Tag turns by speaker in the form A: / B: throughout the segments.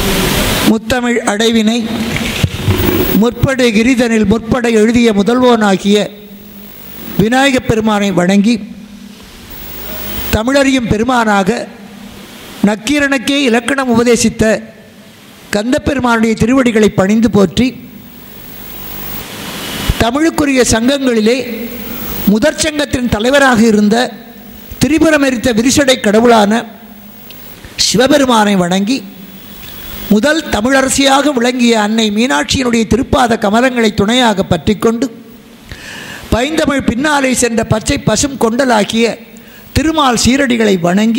A: முத்தமிழ் அடைவினை முற்படை கிரிதனில் முற்படை எழுதிய முதல்வோனாகிய விநாயகப் பெருமானை வணங்கி தமிழறியும் பெருமானாக நக்கீரனுக்கே இலக்கணம் உபதேசித்த கந்தப்பெருமானுடைய திருவடிகளை பணிந்து போற்றி தமிழுக்குரிய சங்கங்களிலே முதற் சங்கத்தின் தலைவராக இருந்த திரிபுரமெரித்த விரிசடை கடவுளான சிவபெருமானை வணங்கி முதல் தமிழரசியாக விளங்கிய அன்னை மீனாட்சியினுடைய திருப்பாத கமலங்களை துணையாக பற்றிக்கொண்டு பைந்தமிழ் பின்னாலே சென்ற பச்சை பசும் கொண்டலாகிய திருமால் சீரடிகளை வணங்கி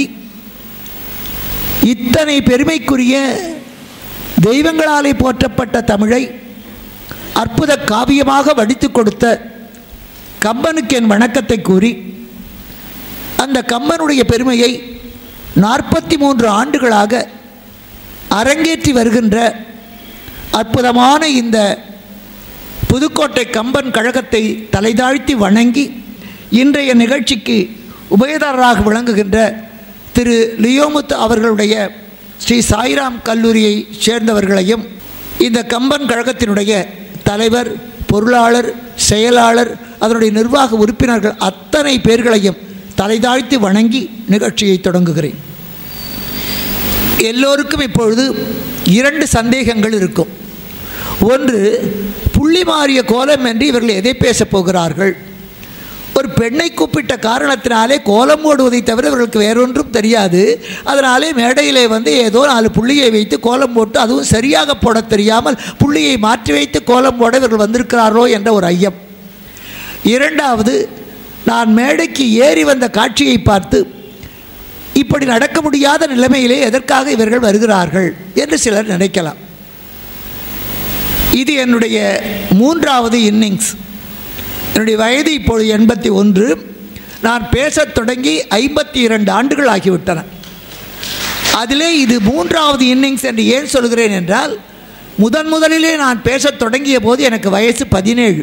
A: இத்தனை பெருமைக்குரிய தெய்வங்களாலே போற்றப்பட்ட தமிழை அற்புத காவியமாக வடித்து கொடுத்த கம்பனுக்கு என் வணக்கத்தை கூறி அந்த கம்பனுடைய பெருமையை நாற்பத்தி மூன்று ஆண்டுகளாக அரங்கேற்றி வருகின்ற அற்புதமான இந்த புதுக்கோட்டை கம்பன் கழகத்தை தலைதாழ்த்தி வணங்கி இன்றைய நிகழ்ச்சிக்கு உபயதாரராக விளங்குகின்ற திரு லியோமுத் அவர்களுடைய ஸ்ரீ சாய்ராம் கல்லூரியை சேர்ந்தவர்களையும் இந்த கம்பன் கழகத்தினுடைய தலைவர் பொருளாளர் செயலாளர் அதனுடைய நிர்வாக உறுப்பினர்கள் அத்தனை பேர்களையும் தலைதாழ்த்தி வணங்கி நிகழ்ச்சியை தொடங்குகிறேன் எல்லோருக்கும் இப்பொழுது இரண்டு சந்தேகங்கள் இருக்கும் ஒன்று புள்ளி மாறிய கோலம் என்று இவர்கள் எதை பேசப் போகிறார்கள் ஒரு பெண்ணை கூப்பிட்ட காரணத்தினாலே கோலம் போடுவதை தவிர இவர்களுக்கு வேறொன்றும் தெரியாது அதனாலே மேடையிலே வந்து ஏதோ நாலு புள்ளியை வைத்து கோலம் போட்டு அதுவும் சரியாக போட தெரியாமல் புள்ளியை மாற்றி வைத்து கோலம் போட இவர்கள் வந்திருக்கிறாரோ என்ற ஒரு ஐயம் இரண்டாவது நான் மேடைக்கு ஏறி வந்த காட்சியை பார்த்து இப்படி நடக்க முடியாத நிலைமையிலே எதற்காக இவர்கள் வருகிறார்கள் என்று சிலர் நினைக்கலாம் இது என்னுடைய மூன்றாவது இன்னிங்ஸ் என்னுடைய வயது இப்பொழுது எண்பத்தி ஒன்று நான் பேசத் தொடங்கி ஐம்பத்தி இரண்டு ஆண்டுகள் ஆகிவிட்டன அதிலே இது மூன்றாவது இன்னிங்ஸ் என்று ஏன் சொல்கிறேன் என்றால் முதன் முதலிலே நான் பேசத் தொடங்கிய போது எனக்கு வயசு பதினேழு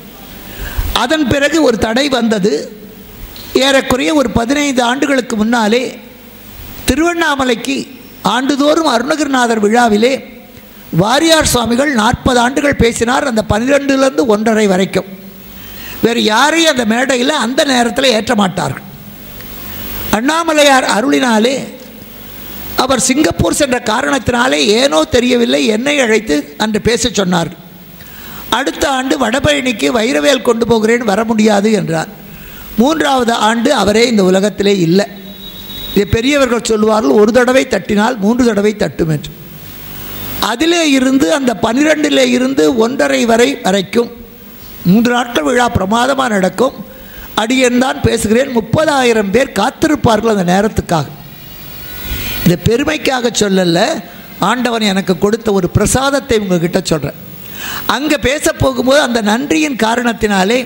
A: அதன் பிறகு ஒரு தடை வந்தது ஏறக்குறைய ஒரு பதினைந்து ஆண்டுகளுக்கு முன்னாலே திருவண்ணாமலைக்கு ஆண்டுதோறும் அருணகிரிநாதர் விழாவிலே வாரியார் சுவாமிகள் நாற்பது ஆண்டுகள் பேசினார் அந்த பன்னிரெண்டுலேருந்து ஒன்றரை வரைக்கும் வேறு யாரையும் அந்த மேடையில் அந்த நேரத்தில் ஏற்ற மாட்டார்கள் அண்ணாமலையார் அருளினாலே அவர் சிங்கப்பூர் சென்ற காரணத்தினாலே ஏனோ தெரியவில்லை என்னை அழைத்து அன்று பேச சொன்னார் அடுத்த ஆண்டு வடபழனிக்கு வைரவேல் கொண்டு போகிறேன் வர முடியாது என்றார் மூன்றாவது ஆண்டு அவரே இந்த உலகத்திலே இல்லை இது பெரியவர்கள் சொல்லுவார்கள் ஒரு தடவை தட்டினால் மூன்று தடவை தட்டும் என்று அதிலே இருந்து அந்த பன்னிரெண்டிலே இருந்து ஒன்றரை வரை வரைக்கும் மூன்று நாட்கள் விழா பிரமாதமாக நடக்கும் அடியன் தான் பேசுகிறேன் முப்பதாயிரம் பேர் காத்திருப்பார்கள் அந்த நேரத்துக்காக இந்த பெருமைக்காக சொல்லல ஆண்டவன் எனக்கு கொடுத்த ஒரு பிரசாதத்தை உங்ககிட்ட சொல்கிறேன் அங்கே பேச போகும்போது அந்த நன்றியின் காரணத்தினாலே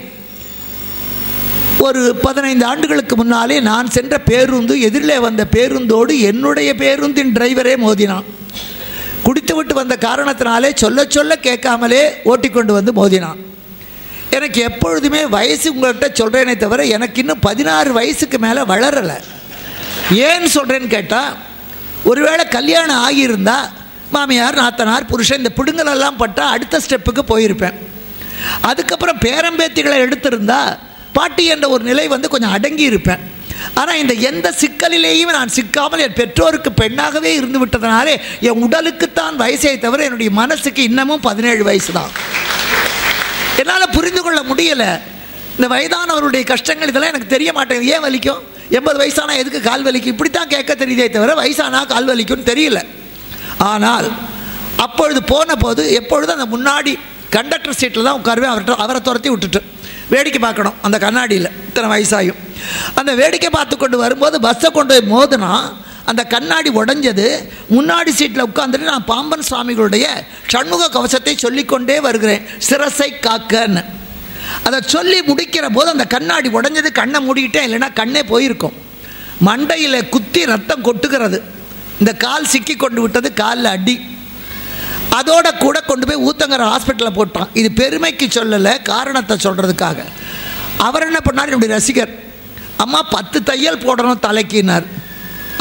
A: ஒரு பதினைந்து ஆண்டுகளுக்கு முன்னாலே நான் சென்ற பேருந்து எதிரிலே வந்த பேருந்தோடு என்னுடைய பேருந்தின் டிரைவரே மோதினான் குடித்துவிட்டு வந்த காரணத்தினாலே சொல்ல சொல்ல கேட்காமலே ஓட்டிக்கொண்டு வந்து மோதினான் எனக்கு எப்பொழுதுமே வயசு உங்கள்கிட்ட சொல்கிறேனே தவிர எனக்கு இன்னும் பதினாறு வயசுக்கு மேலே வளரலை ஏன்னு சொல்கிறேன்னு கேட்டால் ஒருவேளை கல்யாணம் ஆகியிருந்தா மாமியார் நாத்தனார் புருஷன் இந்த பிடுங்கலெல்லாம் பட்டால் அடுத்த ஸ்டெப்புக்கு போயிருப்பேன் அதுக்கப்புறம் பேரம்பேத்திகளை எடுத்திருந்தா பாட்டி என்ற ஒரு நிலை வந்து கொஞ்சம் அடங்கி இருப்பேன் ஆனால் இந்த எந்த சிக்கலிலேயும் நான் சிக்காமல் என் பெற்றோருக்கு பெண்ணாகவே இருந்து விட்டதனாலே என் உடலுக்குத்தான் வயசே தவிர என்னுடைய மனசுக்கு இன்னமும் பதினேழு வயசு தான் என்னால் புரிந்து கொள்ள முடியலை இந்த வயதானவருடைய கஷ்டங்கள் இதெல்லாம் எனக்கு தெரிய மாட்டேங்குது ஏன் வலிக்கும் எண்பது வயசானா எதுக்கு கால் வலிக்கும் இப்படித்தான் கேட்க தெரியுதே தவிர வயசானா கால் வலிக்கும்னு தெரியல ஆனால் அப்பொழுது போன போது எப்பொழுதும் அந்த முன்னாடி கண்டக்டர் சீட்டில் தான் உட்காருவேன் அவர்கிட்ட அவரை துரத்தி விட்டுட்டு வேடிக்கை பார்க்கணும் அந்த கண்ணாடியில் இத்தனை வயசாகும் அந்த வேடிக்கை பார்த்து கொண்டு வரும்போது பஸ்ஸை கொண்டு போய் மோதுனா அந்த கண்ணாடி உடைஞ்சது முன்னாடி சீட்டில் உட்காந்துட்டு நான் பாம்பன் சுவாமிகளுடைய சண்முக கவசத்தை சொல்லிக்கொண்டே வருகிறேன் சிரசை காக்கன்னு அதை சொல்லி முடிக்கிற போது அந்த கண்ணாடி உடைஞ்சது கண்ணை மூடிக்கிட்டேன் இல்லைன்னா கண்ணே போயிருக்கும் மண்டையில் குத்தி ரத்தம் கொட்டுகிறது இந்த கால் சிக்கி கொண்டு விட்டது காலில் அடி அதோட கூட கொண்டு போய் ஊத்தங்கர ஹாஸ்பிட்டலில் போட்டான் இது பெருமைக்கு சொல்லலை காரணத்தை சொல்கிறதுக்காக அவர் என்ன பண்ணார் என்னுடைய ரசிகர் அம்மா பத்து தையல் போடணும் தலைக்கினார்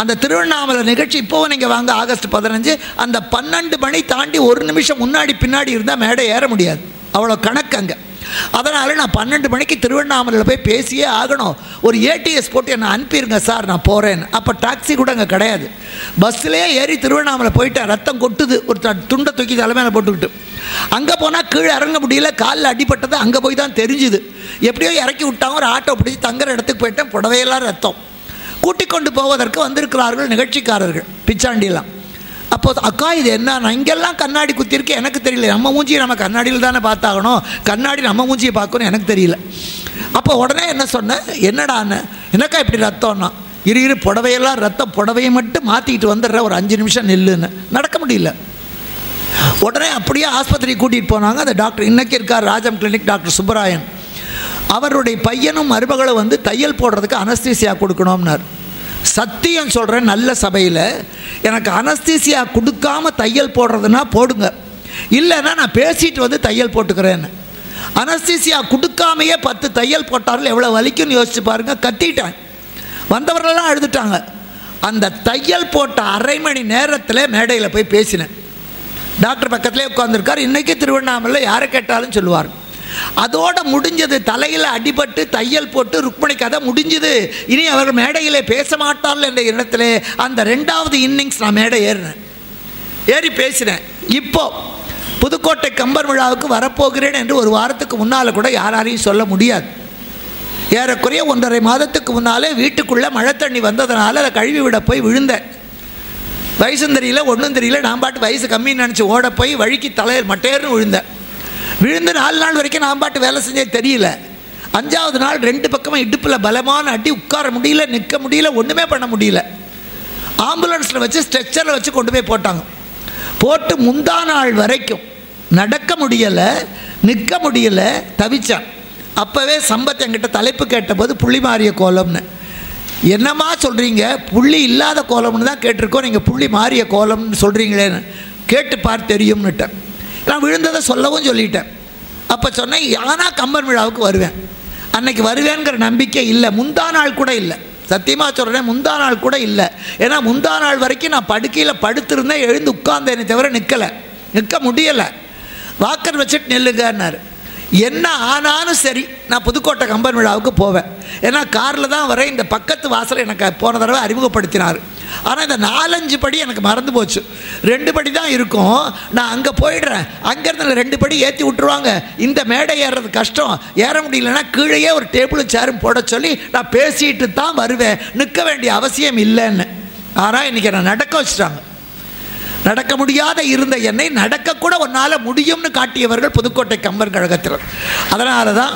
A: அந்த திருவண்ணாமலை நிகழ்ச்சி இப்போவும் நீங்கள் வாங்க ஆகஸ்ட் பதினஞ்சு அந்த பன்னெண்டு மணி தாண்டி ஒரு நிமிஷம் முன்னாடி பின்னாடி இருந்தால் மேடை ஏற முடியாது அவ்வளோ கணக்கு அங்கே அதனால் நான் பன்னெண்டு மணிக்கு திருவண்ணாமலையில் போய் பேசியே ஆகணும் ஒரு ஏடிஎஸ் போட்டு என்னை அனுப்பிடுங்க சார் நான் போகிறேன்னு அப்போ டாக்ஸி கூட அங்கே கிடையாது பஸ்ஸிலே ஏறி திருவண்ணாமலை போயிட்டேன் ரத்தம் கொட்டுது ஒரு த- துண்டை தூக்கி தலைமையில் போட்டுக்கிட்டு அங்கே போனால் கீழே இறங்க முடியல காலில் அடிபட்டது அங்கே போய் தான் தெரிஞ்சுது எப்படியோ இறக்கி விட்டாங்க ஒரு ஆட்டோ பிடிச்சி தங்குற இடத்துக்கு போயிட்டேன் புடவையெல்லாம் ரத்தம் கூட்டிக் கொண்டு போவதற்கு வந்திருக்கிறார்கள் நிகழ்ச்சிக்காரர்கள் பிச்சாண்டிலாம் அப்போ அக்கா இது என்ன நான் இங்கெல்லாம் கண்ணாடி குத்திருக்கு எனக்கு தெரியல நம்ம மூஞ்சியை நம்ம கண்ணாடியில் தானே பார்த்தாகணும் கண்ணாடி நம்ம மூஞ்சியை பார்க்கணும் எனக்கு தெரியல அப்போ உடனே என்ன சொன்னேன் என்னடான்னு என்னக்கா இப்படி ரத்தம்னா இரு இரு புடவையெல்லாம் ரத்தம் புடவையை மட்டும் மாற்றிக்கிட்டு வந்துடுற ஒரு அஞ்சு நிமிஷம் நில்லுன்னு நடக்க முடியல உடனே அப்படியே ஆஸ்பத்திரி கூட்டிகிட்டு போனாங்க அந்த டாக்டர் இன்னைக்கு இருக்கார் ராஜம் கிளினிக் டாக்டர் சுப்பராயன் அவருடைய பையனும் மருமகளும் வந்து தையல் போடுறதுக்கு அனஸ்தீசியா கொடுக்கணும்னார் சத்தியம் சொல்கிறேன் நல்ல சபையில் எனக்கு அனஸ்தீசியா கொடுக்காம தையல் போடுறதுன்னா போடுங்க இல்லைன்னா நான் பேசிட்டு வந்து தையல் போட்டுக்கிறேன்னு அனஸ்தீசியா கொடுக்காமையே பத்து தையல் போட்டார்கள் எவ்வளோ வலிக்குன்னு யோசிச்சு பாருங்க கத்திட்டேன் வந்தவர்களெல்லாம் அழுதுட்டாங்க அந்த தையல் போட்ட அரை மணி நேரத்தில் மேடையில் போய் பேசினேன் டாக்டர் பக்கத்திலே உட்காந்துருக்கார் இன்றைக்கி திருவண்ணாமலை யாரை கேட்டாலும் சொல்லுவார் அதோட முடிஞ்சது தலையில் அடிபட்டு தையல் போட்டு ருக்மணி கதை முடிஞ்சது இனி அவர்கள் மேடையிலே பேச மாட்டார்கள் என்ற இடத்துல அந்த ரெண்டாவது இன்னிங்ஸ் நான் மேடை ஏறினேன் ஏறி பேசினேன் இப்போ புதுக்கோட்டை கம்பர் விழாவுக்கு வரப்போகிறேன் என்று ஒரு வாரத்துக்கு முன்னால் கூட யாராரையும் சொல்ல முடியாது ஏறக்குறைய ஒன்றரை மாதத்துக்கு முன்னாலே வீட்டுக்குள்ளே மழை தண்ணி வந்ததுனால அதை கழுவி விட போய் விழுந்தேன் வயசும் தெரியல ஒன்றும் தெரியல நான் பாட்டு வயசு கம்மின்னு நினச்சி ஓட போய் வழிக்கு தலையர் மட்டையர்னு விழுந்தேன் விழுந்து நாலு நாள் வரைக்கும் நான் பாட்டு வேலை செஞ்சே தெரியல அஞ்சாவது நாள் ரெண்டு பக்கமும் இடுப்பில் பலமான அடி உட்கார முடியல நிற்க முடியல ஒன்றுமே பண்ண முடியல ஆம்புலன்ஸில் வச்சு ஸ்ட்ரெச்சரில் வச்சு கொண்டு போய் போட்டாங்க போட்டு முந்தா நாள் வரைக்கும் நடக்க முடியலை நிற்க முடியலை தவிச்சான் அப்போவே சம்பத் என்கிட்ட தலைப்பு கேட்டபோது புள்ளி மாறிய கோலம்னு என்னம்மா சொல்கிறீங்க புள்ளி இல்லாத கோலம்னு தான் கேட்டிருக்கோம் நீங்கள் புள்ளி மாறிய கோலம்னு சொல்கிறீங்களேன்னு கேட்டு பார் தெரியும்னுட்டேன் நான் விழுந்ததை சொல்லவும் சொல்லிட்டேன் அப்போ சொன்னேன் யானா கம்பன் விழாவுக்கு வருவேன் அன்னைக்கு வருவேங்கிற நம்பிக்கை இல்லை முந்தா நாள் கூட இல்லை சத்தியமாக சொல்கிறேன் முந்தா நாள் கூட இல்லை ஏன்னா முந்தா நாள் வரைக்கும் நான் படுக்கையில் படுத்திருந்தேன் எழுந்து உட்கார்ந்தேனே தவிர நிற்கலை நிற்க முடியலை வாக்கர் வச்சுட்டு நெல்லுங்கன்னாரு என்ன ஆனாலும் சரி நான் புதுக்கோட்டை கம்பன் விழாவுக்கு போவேன் ஏன்னா காரில் தான் வரேன் இந்த பக்கத்து வாசலை எனக்கு போன தடவை அறிமுகப்படுத்தினார் ஆனால் இந்த நாலஞ்சு படி எனக்கு மறந்து போச்சு ரெண்டு படி தான் இருக்கும் நான் அங்கே போயிடுறேன் அங்கேருந்து ரெண்டு படி ஏற்றி விட்டுருவாங்க இந்த மேடை ஏறுறது கஷ்டம் ஏற முடியலன்னா கீழேயே ஒரு டேபிளும் சேரும் போட சொல்லி நான் பேசிட்டு தான் வருவேன் நிற்க வேண்டிய அவசியம் இல்லைன்னு ஆனால் இன்றைக்கி நான் நடக்க வச்சுட்டாங்க நடக்க முடியாத இருந்த என்னை நடக்கக்கூட உன்னால் முடியும்னு காட்டியவர்கள் புதுக்கோட்டை கம்பன் கழகத்தினர் அதனால தான்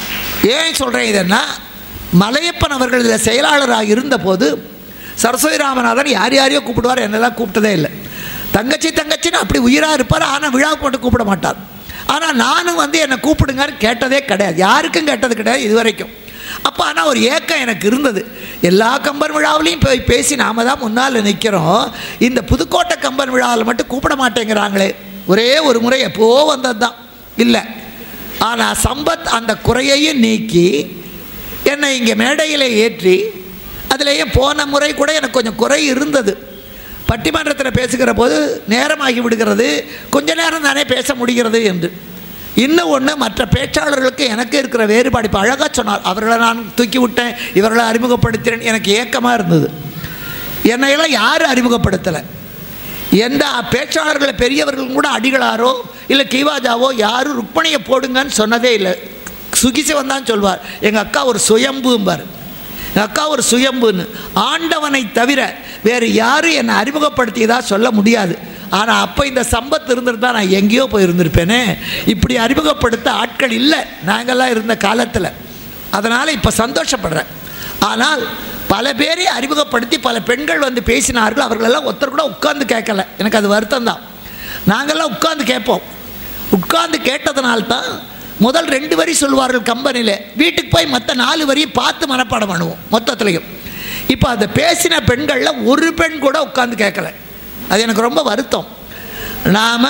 A: ஏன் சொல்கிறேன் இதென்னா மலையப்பன் அவர்கள் இதில் செயலாளராக இருந்தபோது சரஸ்வதி ராமநாதன் யார் யாரையோ கூப்பிடுவார் என்னெல்லாம் கூப்பிட்டதே இல்லை தங்கச்சி தங்கச்சின்னு அப்படி உயிராக இருப்பார் ஆனால் விழாவுக்கு மட்டும் கூப்பிட மாட்டார் ஆனால் நானும் வந்து என்னை கூப்பிடுங்கன்னு கேட்டதே கிடையாது யாருக்கும் கேட்டது கிடையாது இது வரைக்கும் அப்போ ஆனால் ஒரு ஏக்கம் எனக்கு இருந்தது எல்லா கம்பன் விழாவிலையும் போய் பேசி நாம தான் முன்னால் நிற்கிறோம் இந்த புதுக்கோட்டை கம்பன் விழாவில் மட்டும் கூப்பிட மாட்டேங்கிறாங்களே ஒரே ஒரு முறை எப்போ வந்தது தான் இல்லை ஆனால் சம்பத் அந்த குறையையும் நீக்கி என்னை இங்கே மேடையில் ஏற்றி அதிலேயே போன முறை கூட எனக்கு கொஞ்சம் குறை இருந்தது பட்டிமன்றத்தில் பேசுகிற போது நேரமாகி விடுகிறது கொஞ்ச நேரம் தானே பேச முடிகிறது என்று இன்னும் ஒன்று மற்ற பேச்சாளர்களுக்கு எனக்கு இருக்கிற வேறுபாடு இப்போ அழகாக சொன்னார் அவர்களை நான் தூக்கி விட்டேன் இவர்களை அறிமுகப்படுத்தினேன் எனக்கு ஏக்கமாக இருந்தது என்னையெல்லாம் யாரும் அறிமுகப்படுத்தலை எந்த பேச்சாளர்களை பெரியவர்கள் கூட அடிகளாரோ இல்லை கீவாஜாவோ யாரும் ருக்மணியை போடுங்கன்னு சொன்னதே இல்லை சுகிசிவன் தான் சொல்வார் எங்கள் அக்கா ஒரு சுயம்பும்பார் எங்கள் அக்கா ஒரு சுயம்புன்னு ஆண்டவனை தவிர வேறு யாரும் என்னை அறிமுகப்படுத்தியதா சொல்ல முடியாது ஆனால் அப்போ இந்த சம்பத் இருந்திருந்தா நான் எங்கேயோ போய் இருந்திருப்பேனே இப்படி அறிமுகப்படுத்த ஆட்கள் இல்லை நாங்கள்லாம் இருந்த காலத்தில் அதனால் இப்போ சந்தோஷப்படுறேன் ஆனால் பல பேரை அறிமுகப்படுத்தி பல பெண்கள் வந்து பேசினார்கள் அவர்களெல்லாம் ஒருத்தர் கூட உட்கார்ந்து கேட்கல எனக்கு அது வருத்தம் தான் நாங்கள்லாம் உட்கார்ந்து கேட்போம் உட்கார்ந்து கேட்டதுனால்தான் முதல் ரெண்டு வரி சொல்வார்கள் கம்பெனியில் வீட்டுக்கு போய் மற்ற நாலு வரியை பார்த்து மனப்பாடம் பண்ணுவோம் மொத்தத்துலையும் இப்போ அந்த பேசின பெண்களில் ஒரு பெண் கூட உட்கார்ந்து கேட்கல அது எனக்கு ரொம்ப வருத்தம் நாம்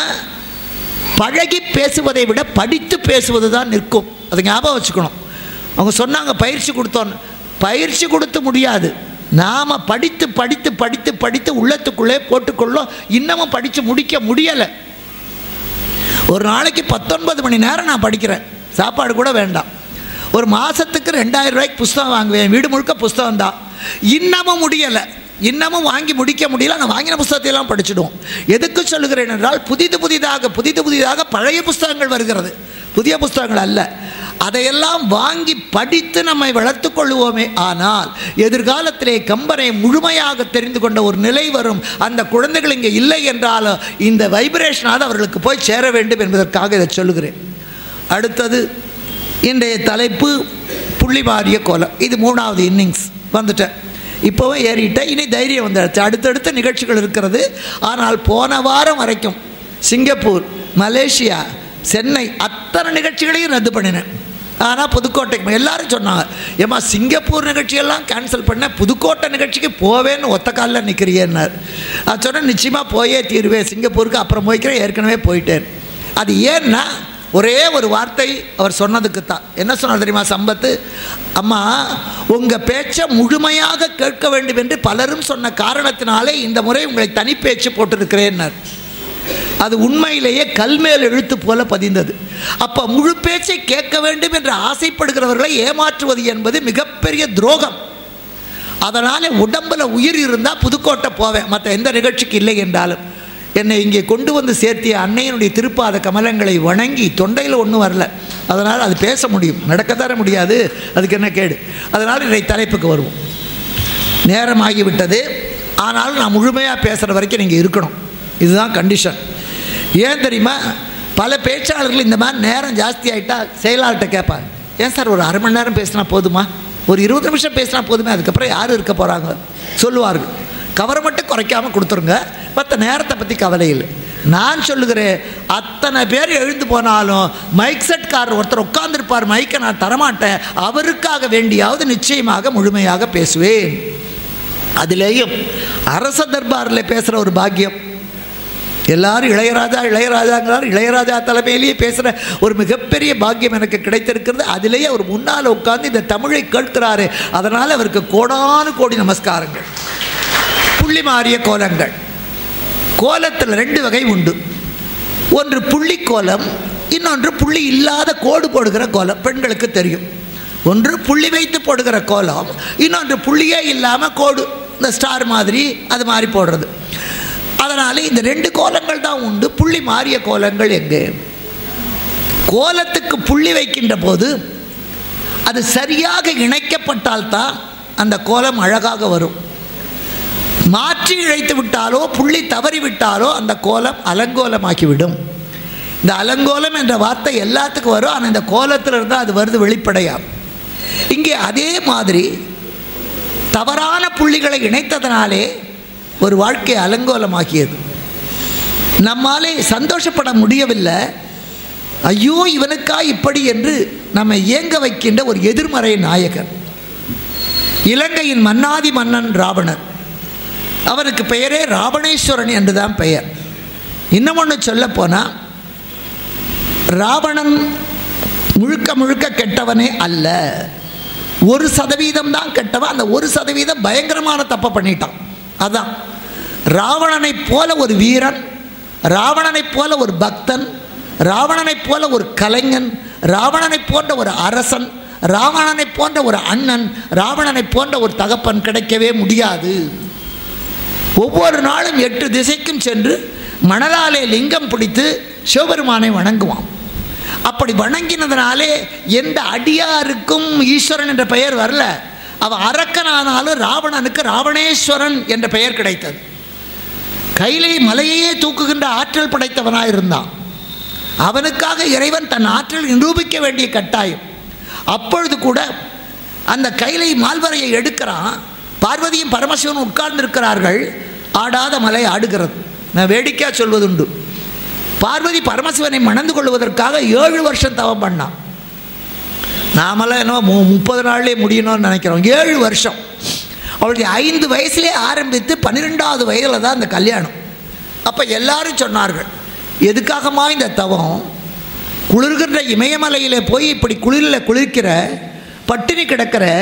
A: பழகி பேசுவதை விட படித்து பேசுவது தான் நிற்கும் அது ஞாபகம் வச்சுக்கணும் அவங்க சொன்னாங்க பயிற்சி கொடுத்தோன்னு பயிற்சி கொடுத்து முடியாது நாம் படித்து படித்து படித்து படித்து உள்ளத்துக்குள்ளே போட்டுக்கொள்ளோம் இன்னமும் படித்து முடிக்க முடியலை ஒரு நாளைக்கு பத்தொன்பது மணி நேரம் நான் படிக்கிறேன் சாப்பாடு கூட வேண்டாம் ஒரு மாதத்துக்கு ரெண்டாயிரம் ரூபாய்க்கு புஸ்தகம் வாங்குவேன் வீடு முழுக்க புஸ்தகம் தான் இன்னமும் முடியலை இன்னமும் வாங்கி முடிக்க முடியல நான் வாங்கின புஸ்தகத்தை எல்லாம் படிச்சிடுவோம் எதுக்கு சொல்லுகிறேன் என்றால் புதிது புதிதாக புதிது புதிதாக பழைய புஸ்தகங்கள் வருகிறது புதிய புஸ்தகங்கள் அல்ல அதையெல்லாம் வாங்கி படித்து நம்மை வளர்த்து கொள்ளுவோமே ஆனால் எதிர்காலத்திலே கம்பனை முழுமையாக தெரிந்து கொண்ட ஒரு நிலை வரும் அந்த குழந்தைகள் இங்கே இல்லை என்றாலும் இந்த வைப்ரேஷனாவது அவர்களுக்கு போய் சேர வேண்டும் என்பதற்காக இதை சொல்லுகிறேன் அடுத்தது இன்றைய தலைப்பு புள்ளி மாறிய கோலம் இது மூணாவது இன்னிங்ஸ் வந்துட்டேன் இப்போவும் ஏறிட்டேன் இனி தைரியம் வந்துடுச்சு அடுத்தடுத்த நிகழ்ச்சிகள் இருக்கிறது ஆனால் போன வாரம் வரைக்கும் சிங்கப்பூர் மலேசியா சென்னை அத்தனை நிகழ்ச்சிகளையும் ரத்து பண்ணினேன் ஆனால் புதுக்கோட்டைக்கு எல்லாரும் சொன்னாங்க ஏம்மா சிங்கப்பூர் நிகழ்ச்சியெல்லாம் கேன்சல் பண்ண புதுக்கோட்டை நிகழ்ச்சிக்கு போவேன்னு ஒத்த காலில் நிற்கிறியேன்னார் நான் சொன்னேன் நிச்சயமாக போயே தீருவேன் சிங்கப்பூருக்கு அப்புறம் போய்க்கிறேன் ஏற்கனவே போயிட்டேன் அது ஏன்னா ஒரே ஒரு வார்த்தை அவர் சொன்னதுக்கு தான் என்ன சொன்னார் தெரியுமா சம்பத்து அம்மா உங்கள் பேச்சை முழுமையாக கேட்க வேண்டும் என்று பலரும் சொன்ன காரணத்தினாலே இந்த முறை உங்களை தனிப்பேச்சு போட்டிருக்கிறேன்னார் அது உண்மையிலேயே கல்மேல் எழுத்து போல பதிந்தது அப்போ முழு பேச்சை கேட்க வேண்டும் என்று ஆசைப்படுகிறவர்களை ஏமாற்றுவது என்பது மிகப்பெரிய துரோகம் அதனால் உடம்பில் உயிர் இருந்தால் புதுக்கோட்டை போவேன் மற்ற எந்த நிகழ்ச்சிக்கு இல்லை என்றாலும் என்னை இங்கே கொண்டு வந்து சேர்த்திய அன்னையனுடைய திருப்பாத கமலங்களை வணங்கி தொண்டையில் ஒன்றும் வரல அதனால் அது பேச முடியும் நடக்கத்தர முடியாது அதுக்கு என்ன கேடு அதனால் இன்றைய தலைப்புக்கு வருவோம் நேரமாகிவிட்டது ஆனாலும் நான் முழுமையாக பேசுகிற வரைக்கும் நீங்கள் இருக்கணும் இதுதான் கண்டிஷன் ஏன் தெரியுமா பல பேச்சாளர்கள் இந்த மாதிரி நேரம் ஜாஸ்தி ஆகிட்டா செயலாளர்கிட்ட கேட்பாங்க ஏன் சார் ஒரு அரை மணி நேரம் பேசினா போதுமா ஒரு இருபது நிமிஷம் பேசினா போதுமே அதுக்கப்புறம் யார் இருக்க போகிறாங்க சொல்லுவார்கள் கவரை மட்டும் குறைக்காமல் கொடுத்துருங்க மற்ற நேரத்தை பற்றி கவலை இல்லை நான் சொல்லுகிறேன் அத்தனை பேர் எழுந்து போனாலும் மைக் செட்காரர் ஒருத்தர் உட்கார்ந்துருப்பார் மைக்கை நான் தரமாட்டேன் அவருக்காக வேண்டியாவது நிச்சயமாக முழுமையாக பேசுவேன் அதிலேயும் அரச தர்பாரில் பேசுகிற ஒரு பாக்கியம் எல்லாரும் இளையராஜா இளையராஜாங்கிறார் இளையராஜா தலைமையிலேயே பேசுகிற ஒரு மிகப்பெரிய பாக்கியம் எனக்கு கிடைத்திருக்கிறது அதிலேயே அவர் முன்னால் உட்கார்ந்து இந்த தமிழை கேட்கிறாரு அதனால் அவருக்கு கோடானு கோடி நமஸ்காரங்கள் புள்ளி மாறிய கோலங்கள் கோலத்தில் ரெண்டு வகை உண்டு ஒன்று புள்ளி கோலம் இன்னொன்று புள்ளி இல்லாத கோடு போடுகிற கோலம் பெண்களுக்கு தெரியும் ஒன்று புள்ளி வைத்து போடுகிற கோலம் இன்னொன்று புள்ளியே இல்லாமல் கோடு இந்த ஸ்டார் மாதிரி அது மாதிரி போடுறது அதனால் இந்த ரெண்டு கோலங்கள் தான் உண்டு புள்ளி மாறிய கோலங்கள் எங்கே கோலத்துக்கு புள்ளி வைக்கின்ற போது அது சரியாக இணைக்கப்பட்டால்தான் அந்த கோலம் அழகாக வரும் மாற்றி இழைத்து விட்டாலோ புள்ளி தவறி விட்டாலோ அந்த கோலம் அலங்கோலமாக்கிவிடும் இந்த அலங்கோலம் என்ற வார்த்தை எல்லாத்துக்கும் வரும் ஆனால் இந்த கோலத்தில் இருந்தால் அது வருது வெளிப்படையாக இங்கே அதே மாதிரி தவறான புள்ளிகளை இணைத்ததனாலே ஒரு வாழ்க்கையை அலங்கோலமாக்கியது நம்மாலே சந்தோஷப்பட முடியவில்லை ஐயோ இவனுக்கா இப்படி என்று நம்மை இயங்க வைக்கின்ற ஒரு எதிர்மறை நாயகன் இலங்கையின் மன்னாதி மன்னன் ராவணன் அவனுக்கு பெயரே ராவணேஸ்வரன் என்றுதான் பெயர் இன்னும் ஒன்று சொல்லப்போனால் ராவணன் முழுக்க முழுக்க கெட்டவனே அல்ல ஒரு சதவீதம் தான் கெட்டவன் அந்த ஒரு சதவீதம் பயங்கரமான தப்பை பண்ணிட்டான் அதான் ராவணனைப் போல ஒரு வீரன் ராவணனைப் போல ஒரு பக்தன் ராவணனைப் போல ஒரு கலைஞன் ராவணனைப் போன்ற ஒரு அரசன் ராவணனைப் போன்ற ஒரு அண்ணன் ராவணனைப் போன்ற ஒரு தகப்பன் கிடைக்கவே முடியாது ஒவ்வொரு நாளும் எட்டு திசைக்கும் சென்று மணலாலே லிங்கம் பிடித்து சிவபெருமானை வணங்குவான் அப்படி வணங்கினதுனாலே எந்த அடியாருக்கும் ஈஸ்வரன் என்ற பெயர் வரல அவன் அரக்கனானாலும் ராவணனுக்கு ராவணேஸ்வரன் என்ற பெயர் கிடைத்தது கைலை மலையையே தூக்குகின்ற ஆற்றல் படைத்தவனாக இருந்தான் அவனுக்காக இறைவன் தன் ஆற்றல் நிரூபிக்க வேண்டிய கட்டாயம் அப்பொழுது கூட அந்த கைலை மால்வரையை எடுக்கிறான் பார்வதியும் பரமசிவனும் உட்கார்ந்திருக்கிறார்கள் ஆடாத மலை ஆடுகிறது நான் வேடிக்கையாக சொல்வதுண்டு பார்வதி பரமசிவனை மணந்து கொள்வதற்காக ஏழு வருஷம் தவம் பண்ணான் நாமெல்லாம் என்ன மு முப்பது நாள்லேயே முடியணும்னு நினைக்கிறோம் ஏழு வருஷம் அவளுடைய ஐந்து வயசுலேயே ஆரம்பித்து பன்னிரெண்டாவது வயதில் தான் அந்த கல்யாணம் அப்போ எல்லாரும் சொன்னார்கள் எதுக்காகமா இந்த தவம் குளிர்கின்ற இமயமலையில் போய் இப்படி குளிரில் குளிர்க்கிற பட்டினி கிடக்கிற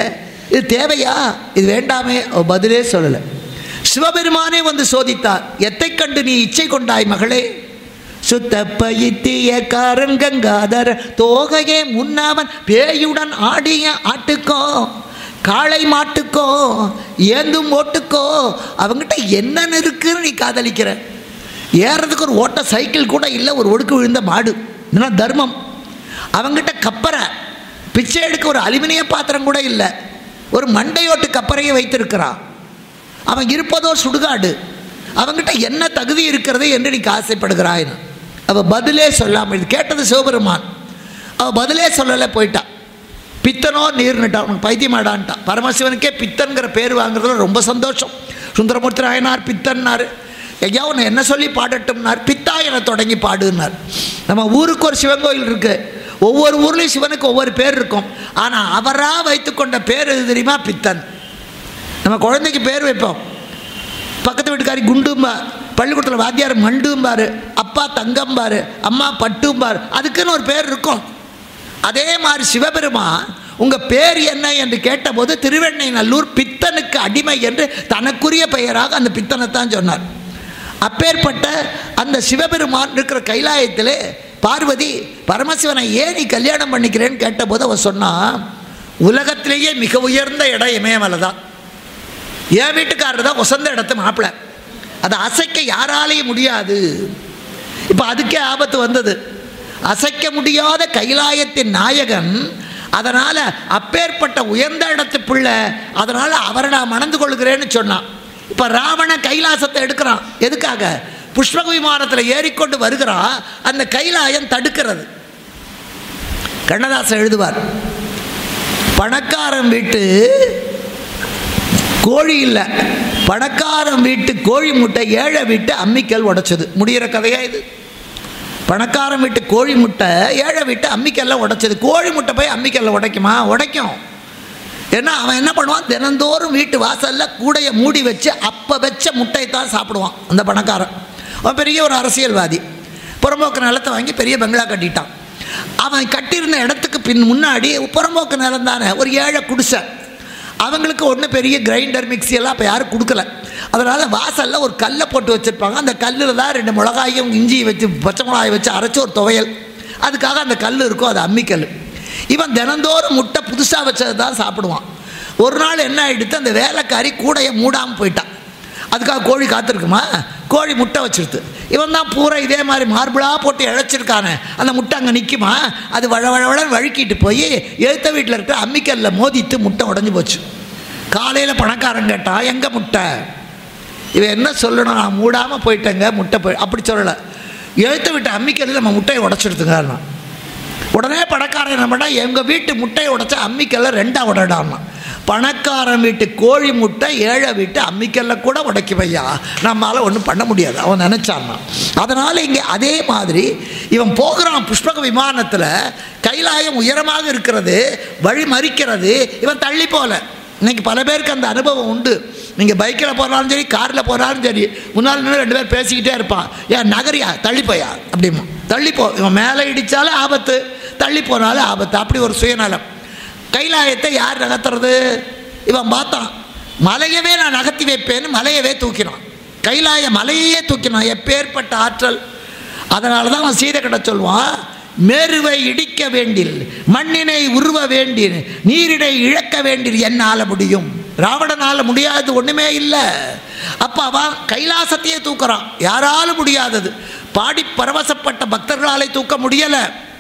A: இது தேவையா இது வேண்டாமே அவ பதிலே சொல்லலை சிவபெருமானே வந்து சோதித்தார் எத்தை கண்டு நீ இச்சை கொண்டாய் மகளே சுத்த பயித்திய காரன் கங்காதர தோகையே முன்னவன் பேயுடன் ஆடிய ஆட்டுக்கோ காளை மாட்டுக்கோ ஏந்தும் ஓட்டுக்கோ அவங்ககிட்ட என்னென்ன இருக்குன்னு நீ காதலிக்கிற ஏறதுக்கு ஒரு ஓட்ட சைக்கிள் கூட இல்லை ஒரு ஒடுக்கு விழுந்த மாடு இதெல்லாம் தர்மம் அவங்ககிட்ட கப்பரை பிச்சை எடுக்க ஒரு அலுமினிய பாத்திரம் கூட இல்லை ஒரு மண்டையோட்டு கப்பரையை வைத்திருக்கிறான் அவன் இருப்பதோ சுடுகாடு அவங்ககிட்ட என்ன தகுதி இருக்கிறது என்று நீ ஆசைப்படுகிறாய் அவ பதிலே சொல்லாமல் இது கேட்டது சிவபெருமான் அவ பதிலே சொல்லலை போயிட்டான் பித்தனோ நீர்னுட்டான் அவனுக்கு பைத்தியமாடான்ட்டான் பரமசிவனுக்கே பித்தன்கிற பேர் வாங்குறதுல ரொம்ப சந்தோஷம் சுந்தரமூர்த்தி நாயனார் பித்தன்னார் ஐயா உன்னை என்ன சொல்லி பாடட்டும்னார் பித்தாயனை தொடங்கி பாடுனார் நம்ம ஊருக்கு ஒரு சிவன் கோயில் இருக்கு ஒவ்வொரு ஊர்லேயும் சிவனுக்கு ஒவ்வொரு பேர் இருக்கும் ஆனால் அவராக வைத்துக்கொண்ட பேர் எது தெரியுமா பித்தன் நம்ம குழந்தைக்கு பேர் வைப்போம் பக்கத்து வீட்டுக்காரி குண்டும்பா பள்ளிக்கூடத்தில் வாத்தியார் மண்டும்பார் அப்பா தங்கம்பார் அம்மா பட்டும்பார் அதுக்குன்னு ஒரு பேர் இருக்கும் அதே மாதிரி சிவபெருமான் உங்கள் பேர் என்ன என்று கேட்டபோது திருவெண்ணை நல்லூர் பித்தனுக்கு அடிமை என்று தனக்குரிய பெயராக அந்த பித்தனை தான் சொன்னார் அப்பேற்பட்ட அந்த சிவபெருமான் இருக்கிற கைலாயத்திலே பார்வதி பரமசிவனை ஏன் நீ கல்யாணம் பண்ணிக்கிறேன்னு கேட்டபோது அவன் சொன்னான் உலகத்திலேயே மிக உயர்ந்த இடம் இமயமலை தான் என் வீட்டுக்காரர் தான் உசந்த இடத்து மாப்பிள்ளை அதை அசைக்க யாராலையும் முடியாது இப்போ அதுக்கே ஆபத்து வந்தது அசைக்க முடியாத கைலாயத்தின் நாயகன் அதனால் அப்பேற்பட்ட உயர்ந்த இடத்து பிள்ளை அதனால் அவரை நான் மணந்து கொள்கிறேன்னு சொன்னான் இப்போ ராவண கைலாசத்தை எடுக்கிறான் எதுக்காக புஷ்பக விமானத்தில் ஏறிக்கொண்டு வருகிறான் அந்த கைலாயம் தடுக்கிறது கண்ணதாசன் எழுதுவார் பணக்காரன் வீட்டு கோழி இல்லை பணக்காரன் வீட்டு கோழி முட்டை ஏழை வீட்டு அம்மிக்கல் உடைச்சது முடிகிற கதையா இது பணக்காரன் வீட்டு கோழி முட்டை ஏழை வீட்டு அம்மிக்கல்ல உடைச்சது கோழி முட்டை போய் அம்மிக்கல்ல உடைக்குமா உடைக்கும் ஏன்னா அவன் என்ன பண்ணுவான் தினந்தோறும் வீட்டு வாசலில் கூடையை மூடி வச்சு அப்போ வச்ச முட்டையை தான் சாப்பிடுவான் அந்த பணக்காரன் அவன் பெரிய ஒரு அரசியல்வாதி புறம்போக்கு நிலத்தை வாங்கி பெரிய பங்களா கட்டிட்டான் அவன் கட்டியிருந்த இடத்துக்கு பின் முன்னாடி புறம்போக்கு நிலம் தானே ஒரு ஏழை குடிசை அவங்களுக்கு ஒன்றும் பெரிய கிரைண்டர் மிக்ஸி எல்லாம் இப்போ யாரும் கொடுக்கல அதனால் வாசலில் ஒரு கல்லை போட்டு வச்சுருப்பாங்க அந்த கல்லில் தான் ரெண்டு மிளகாயும் இஞ்சி வச்சு பச்சை மிளகாயை வச்சு அரைச்சி ஒரு துவையல் அதுக்காக அந்த கல் இருக்கும் அது அம்மிக்கல் இவன் தினந்தோறும் முட்டை புதுசாக வச்சது தான் சாப்பிடுவான் ஒரு நாள் என்ன ஆகிடுத்து அந்த வேலைக்காரி கூடையை மூடாமல் போயிட்டான் அதுக்காக கோழி காத்திருக்குமா கோழி முட்டை வச்சிருது இவன் தான் பூரா இதே மாதிரி மார்பிளாக போட்டு இழைச்சிருக்கானே அந்த முட்டை அங்கே நிற்குமா அது வழ வழவழன்னு வழுக்கிட்டு போய் எழுத்த வீட்டில் இருக்கிற அம்மிக்கல்ல மோதிட்டு முட்டை உடஞ்சி போச்சு காலையில் பணக்காரன் கேட்டான் எங்கே முட்டை இவன் என்ன சொல்லணும் நான் மூடாமல் போயிட்டேங்க முட்டை போய் அப்படி சொல்லலை எழுத்த விட்டு அம்மிக்கல்ல நம்ம முட்டையை உடச்சிடுத்துங்க உடனே பணக்காரன் என்ன பண்ணா எங்கள் வீட்டு முட்டையை உடைச்சா அம்மிக்கல்ல ரெண்டாக உடடாமா பணக்காரன் வீட்டு கோழி முட்டை ஏழை வீட்டு அம்மிக்கல்ல கூட உடைக்கும் ஐயா நம்மளால் ஒன்றும் பண்ண முடியாது அவன் நினச்சான்னா அதனால் இங்கே அதே மாதிரி இவன் போகிறான் புஷ்பக விமானத்தில் கைலாயம் உயரமாக இருக்கிறது வழி மறிக்கிறது இவன் தள்ளி போல இன்னைக்கு பல பேருக்கு அந்த அனுபவம் உண்டு நீங்கள் பைக்கில் போனாலும் சரி காரில் போனாலும் சரி முன்னால் நின்று ரெண்டு பேர் பேசிக்கிட்டே இருப்பான் ஏன் நகரியா தள்ளி போயா அப்படிமா தள்ளி போ இவன் மேலே இடித்தாலும் ஆபத்து தள்ளி போனாலும் ஆபத்து அப்படி ஒரு சுயநலம் கைலாயத்தை யார் நகர்த்துறது இவன் பார்த்தான் மலையவே நான் நகர்த்தி வைப்பேன்னு மலையவே தூக்கினான் கைலாய மலையையே தூக்கினான் எப்பேற்பட்ட ஆற்றல் அதனால தான் அவன் சீதக்கடை சொல்வான் மேருவை இடிக்க வேண்டில் மண்ணினை உருவ வேண்டில் நீரினை இழக்க வேண்டில் என்னால் முடியும் ராவணனால் முடியாது ஒன்றுமே இல்லை அப்போ அவன் கைலாசத்தையே தூக்குறான் யாராலும் முடியாதது பாடி பரவசப்பட்ட பக்தர்களாலே தூக்க முடியலை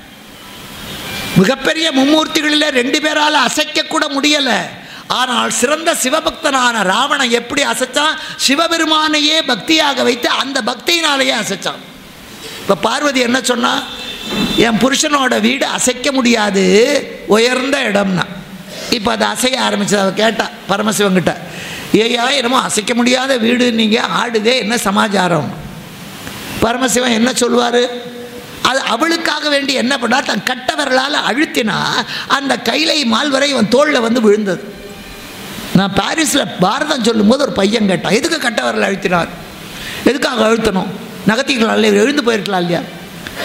A: மிகப்பெரிய மும்மூர்த்திகளில் ரெண்டு பேரால் அசைக்கக்கூட முடியலை ஆனால் சிறந்த சிவபக்தனான ராவணன் எப்படி அசைச்சான் சிவபெருமானையே பக்தியாக வைத்து அந்த பக்தியினாலேயே அசைச்சான் இப்போ பார்வதி என்ன சொன்னா என் புருஷனோட வீடு அசைக்க முடியாது உயர்ந்த இடம்னா இப்போ அதை அசைய ஆரம்பிச்சது அவ கேட்டா பரமசிவங்கிட்ட ஏயா என்னமோ அசைக்க முடியாத வீடு நீங்கள் ஆடுதே என்ன சமாச்சாரம் பரமசிவன் என்ன சொல்லுவார் அது அவளுக்காக வேண்டி என்ன பண்ணா தன் கட்ட விரலால் அழுத்தினா அந்த கைலை மால்வரை இவன் தோளில் வந்து விழுந்தது நான் பாரிஸில் பாரதம் சொல்லும்போது ஒரு பையன் கேட்டான் எதுக்கு கட்ட விரல் அழுத்தினார் எதுக்காக அழுத்தணும் நகர்த்திக்கலாம் இல்லையா எழுந்து போயிருக்கலாம் இல்லையா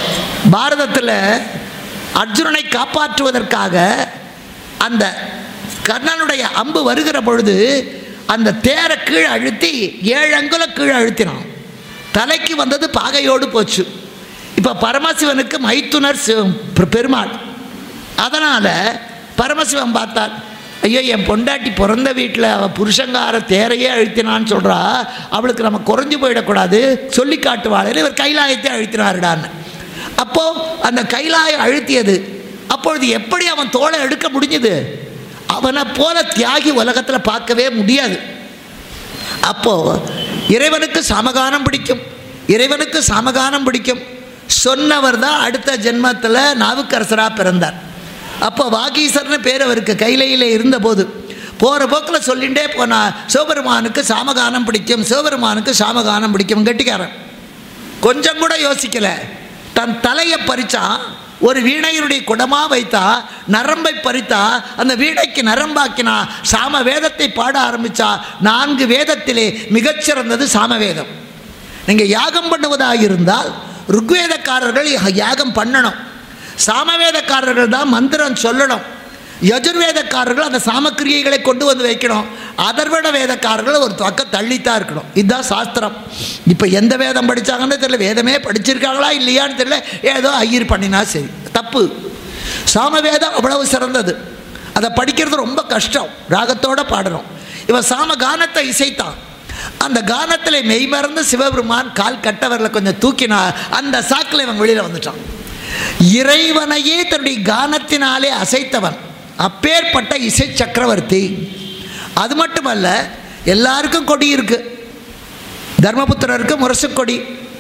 A: பாரதத்தில் அர்ஜுனனை காப்பாற்றுவதற்காக அந்த கர்ணனுடைய அம்பு வருகிற பொழுது அந்த தேரை கீழே அழுத்தி ஏழு அங்குலம் கீழே அழுத்தினான் தலைக்கு வந்தது பாகையோடு போச்சு இப்போ பரமசிவனுக்கு மைத்துனர் சிவ- பெ- பெருமாள் அதனால் பரமசிவன் பார்த்தார் ஐயோ என் பொண்டாட்டி பிறந்த வீட்டில் அவள் புருஷங்கார தேரையே அழுத்தினான்னு சொல்கிறா அவளுக்கு நம்ம குறைஞ்சு போயிடக்கூடாது சொல்லி காட்டுவாள் இவர் கைலாயத்தை அழுத்தினாருடான்னு அப்போது அந்த கைலாயம் அழுத்தியது அப்பொழுது எப்படி அவன் தோலை எடுக்க முடிஞ்சது அவனை போல தியாகி உலகத்தில் பார்க்கவே முடியாது அப்போ இறைவனுக்கு சமகானம் பிடிக்கும் இறைவனுக்கு சமகானம் பிடிக்கும் சொன்னவர் தான் அடுத்த ஜென்மத்தில் நாவுக்கரசராக பிறந்தார் அப்போ வாகீசர்னு பேர் அவருக்கு கைலையில் இருந்தபோது போகிற போக்கில் சொல்லிகிட்டே போனா சிவபெருமானுக்கு சாமகானம் பிடிக்கும் சிவபெருமானுக்கு சாமகானம் பிடிக்கும் கெட்டிக்காரன் கொஞ்சம் கூட யோசிக்கல தன் தலையை பறிச்சான் ஒரு வீணையினுடைய குடமா வைத்தா நரம்பை பறித்தா அந்த வீணைக்கு நரம்பாக்கினா சாம வேதத்தை பாட ஆரம்பிச்சா நான்கு வேதத்திலே மிகச்சிறந்தது சாமவேதம் நீங்கள் யாகம் பண்ணுவதாக இருந்தால் ருக்வேதக்காரர்கள் யாகம் பண்ணணும் சாமவேதக்காரர்கள் தான் மந்திரம் சொல்லணும் யஜுர்வேதக்காரர்கள் அந்த சாமக்கிரியைகளை கொண்டு வந்து வைக்கணும் அதர்வட வேதக்காரர்கள் ஒரு பக்கம் தள்ளித்தான் இருக்கணும் இதுதான் சாஸ்திரம் இப்போ எந்த வேதம் படித்தாங்கன்னு தெரியல வேதமே படிச்சிருக்காங்களா இல்லையான்னு தெரியல ஏதோ ஐயர் பண்ணினா சரி தப்பு சாமவேதம் அவ்வளவு சிறந்தது அதை படிக்கிறது ரொம்ப கஷ்டம் ராகத்தோட பாடணும் இவன் சாம கானத்தை இசைத்தான் அந்த கானத்தில் மெய்மறந்து சிவபெருமான் கால் கட்டவரில் கொஞ்சம் தூக்கினா அந்த சாக்கில் இவன் வெளியில் வந்துட்டான் இறைவனையே தன்னுடைய கானத்தினாலே அசைத்தவன் அப்பேற்பட்ட இசை சக்கரவர்த்தி அது மட்டுமல்ல எல்லாருக்கும் கொடி இருக்கு தர்மபுத்திரருக்கு முரசு கொடி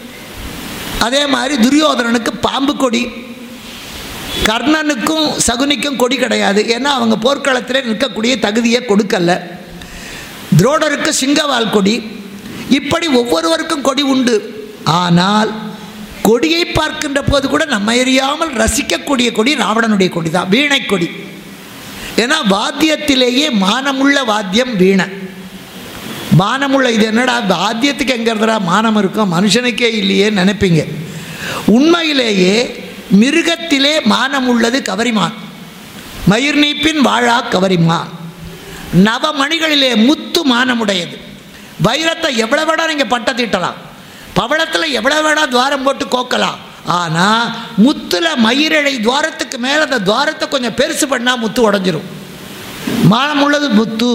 A: அதே மாதிரி துரியோதனனுக்கு பாம்பு கொடி கர்ணனுக்கும் சகுனிக்கும் கொடி கிடையாது ஏன்னா அவங்க போர்க்களத்தில் நிற்கக்கூடிய தகுதியை கொடுக்கல துரோடருக்கு சிங்கவால் கொடி இப்படி ஒவ்வொருவருக்கும் கொடி உண்டு ஆனால் கொடியை பார்க்கின்ற போது கூட நம்ம எறியாமல் ரசிக்கக்கூடிய கொடி ராவணனுடைய கொடி தான் வீணை கொடி ஏன்னா வாத்தியத்திலேயே மானமுள்ள வாத்தியம் வீணை மானமுள்ள இது என்னடா வாத்தியத்துக்கு எங்கே இருந்தடா மானம் இருக்கும் மனுஷனுக்கே இல்லையே நினைப்பீங்க உண்மையிலேயே மிருகத்திலே மானம் உள்ளது கவரிமான் மயிர் நீப்பின் வாழா கவரிமான் நவமணிகளிலே முத்து மானமுடையது வைரத்தை எவ்வளோ வேணா நீங்கள் பட்ட தீட்டலாம் பவளத்தில் எவ்வளோ வேணா துவாரம் போட்டு கோக்கலாம் ஆனால் முத்தில் மயிரழை துவாரத்துக்கு மேலே அந்த துவாரத்தை கொஞ்சம் பெருசு பண்ணால் முத்து உடஞ்சிரும் மானம் உள்ளது முத்து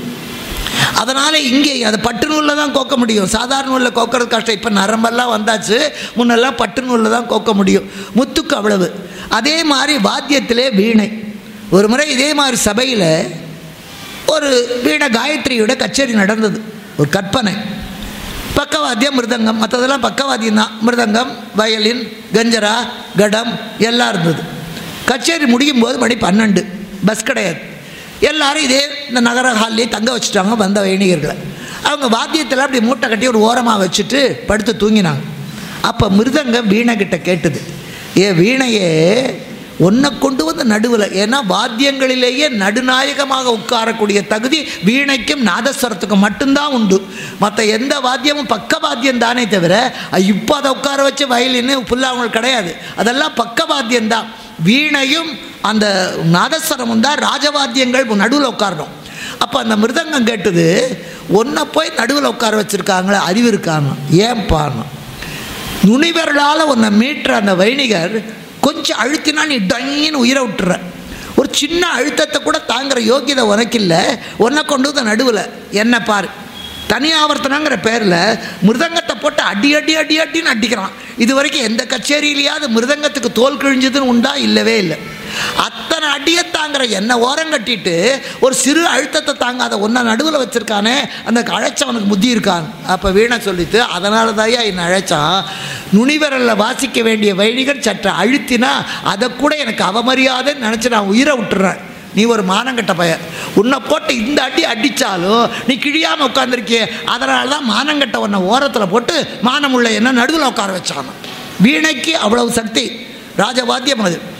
A: அதனால் இங்கே அதை பட்டு நூலில் தான் கோக்க முடியும் சாதாரண நூலில் கோக்கிறது கஷ்டம் இப்போ நரம்பெல்லாம் வந்தாச்சு முன்னெல்லாம் பட்டு நூலில் தான் கோக்க முடியும் முத்துக்கு அவ்வளவு அதே மாதிரி வாத்தியத்திலே வீணை ஒரு முறை இதே மாதிரி சபையில் ஒரு வீணை காயத்ரியோட கச்சேரி நடந்தது ஒரு கற்பனை பக்கவாத்தியம் மிருதங்கம் மற்றதெல்லாம் பக்கவாத்தியம் தான் மிருதங்கம் வயலின் கஞ்சரா கடம் எல்லாம் இருந்தது கச்சேரி முடியும் போது மணி பன்னெண்டு பஸ் கிடையாது எல்லாரும் இதே இந்த நகர ஹால்லேயே தங்க வச்சுட்டாங்க வந்த வைணிகர்களை அவங்க வாத்தியத்தில் அப்படி மூட்டை கட்டி ஒரு ஓரமாக வச்சுட்டு படுத்து தூங்கினாங்க அப்போ மிருதங்கம் வீணை கிட்ட கேட்டுது ஏ வீணையே ஒன்றை கொண்டு வந்து நடுவில் ஏன்னா வாத்தியங்களிலேயே நடுநாயகமாக உட்காரக்கூடிய தகுதி வீணைக்கும் நாதஸ்வரத்துக்கும் மட்டும்தான் உண்டு மற்ற எந்த வாத்தியமும் பக்க வாத்தியம் தானே தவிர இப்போ அதை உட்கார வச்சு வயலின்னு ஃபுல்லாக அவங்களுக்கு கிடையாது அதெல்லாம் பக்க வாத்தியம்தான் வீணையும் அந்த நாதஸ்வரமும் தான் ராஜவாத்தியங்கள் நடுவில் உட்காரணும் அப்போ அந்த மிருதங்கம் கேட்டது ஒன்றை போய் நடுவில் உட்கார வச்சுருக்காங்களே அறிவு இருக்காங்க ஏன் பாருணும் நுனிவர்களால் உன்னை மீட்டுற அந்த வைணிகர் கொஞ்சம் அழுத்தினா நீ டங்கின்னு உயிரை விட்டுற ஒரு சின்ன அழுத்தத்தை கூட தாங்குற யோக்கியதை உனக்கு இல்லை உன்னை கொண்டு வந்து நடுவில் என்ன பாரு தனி ஆவர்த்தனங்கிற பேரில் மிருதங்கத்தை போட்டு அடி அடி அடி அடின்னு அடிக்கிறான் இது வரைக்கும் எந்த கச்சேரியிலையாவது மிருதங்கத்துக்கு தோல் கிழிஞ்சதுன்னு உண்டா இல்லவே இல்லை அத்தனை அடியை தாங்குற என்ன ஓரம் கட்டிட்டு ஒரு சிறு அழுத்தத்தை தாங்காத ஒன்றை நடுவில் வச்சுருக்கானே அந்த அழைச்சவனுக்கு புத்தி இருக்கான் அப்போ வீணை சொல்லித்து அதனால தான் என்னை அழைச்சான் நுனிவரலில் வாசிக்க வேண்டிய வைணிகர் சற்று அழுத்தினா அதை கூட எனக்கு அவமரியாதைன்னு நினச்சி நான் உயிரை விட்டுறேன் நீ ஒரு மானங்கட்ட பையன் உன்னை போட்டு இந்த அடி அடித்தாலும் நீ கிழியாமல் உட்காந்துருக்கிய அதனால தான் மானங்கட்ட உன்னை ஓரத்தில் போட்டு மானமுள்ள என்ன நடுவில் உட்கார வச்சான் வீணைக்கு அவ்வளவு சக்தி ராஜவாத்தியம் அது